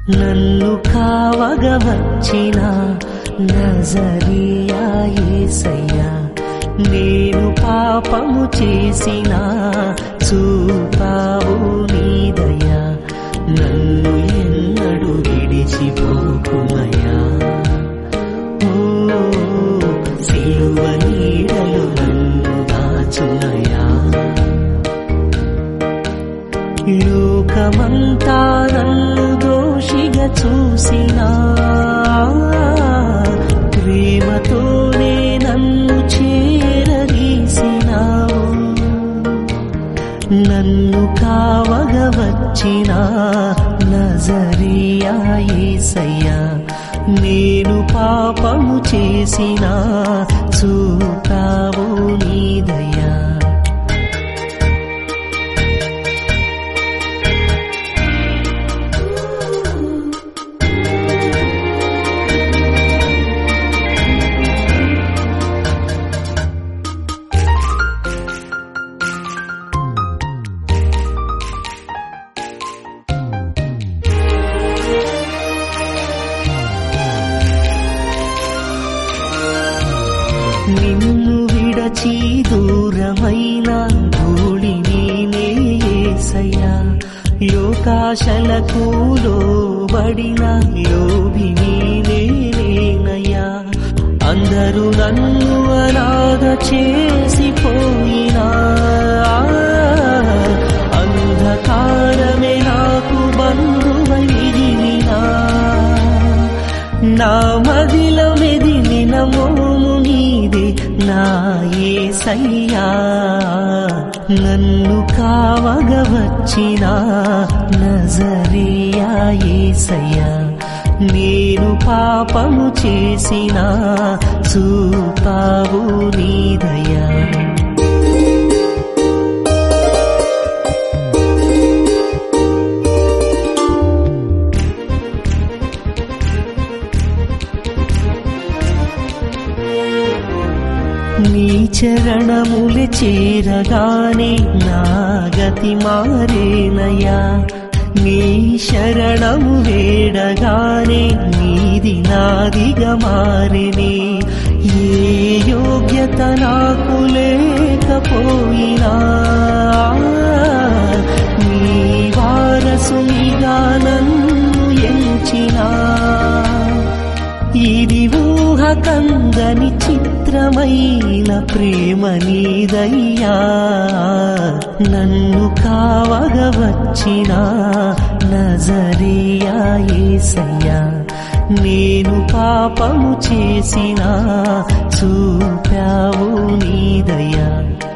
నన్ను కావగ వచ్చిన నజరియా యేసయ్యా నేను పాపము చేసిన చూపావు నీదయ్యా నన్ను ఎన్నడు విడిచిపోకుమయ్యా ఓ సిలువ నీడలు నన్ను దాచునయా లోకమంతా నన్ను దోషిగా చూసినా ప్రేమతోనే నన్ను చేరదీసినావు నన్ను కావగ వచ్చిన నజరియా యేసయ్యా నేను పాపము చేసిన చూపావు నీదయ్యా నిన్ను విడచి దూరమైన ధూళిని నేసయ్యా లోకాశలకు లోబడిన లోభిని నేనయ్యా అందరూ నన్ను అనాథ చేసిపోయినా అంధకారమే నాకు బంధువై విదిలినా నా మదిల మెదిలిన మోము నీదే నా ఏసయ్యా నన్ను కావగ వచ్చిన నజరియా ఏసయ్యా నేను పాపము చేసిన చూపావు నీదయా నీ చరణములు చేరగానే నా గతి మారేనయ్యా నీ శరణము వేడగానే నీది నాదిగా మారిని ఏ యోగ్యత నాకు లేకపోయినా నీ వారసునిగా నన్ను ఎంచినా ఇది ఊహ కందని చిత్రమైన ప్రేమ నీదయ్యా నన్ను కావగ వచ్చిన నజరియా యేసయ్యా నేను పాపము చేసిన చూపావు నీదయ్యా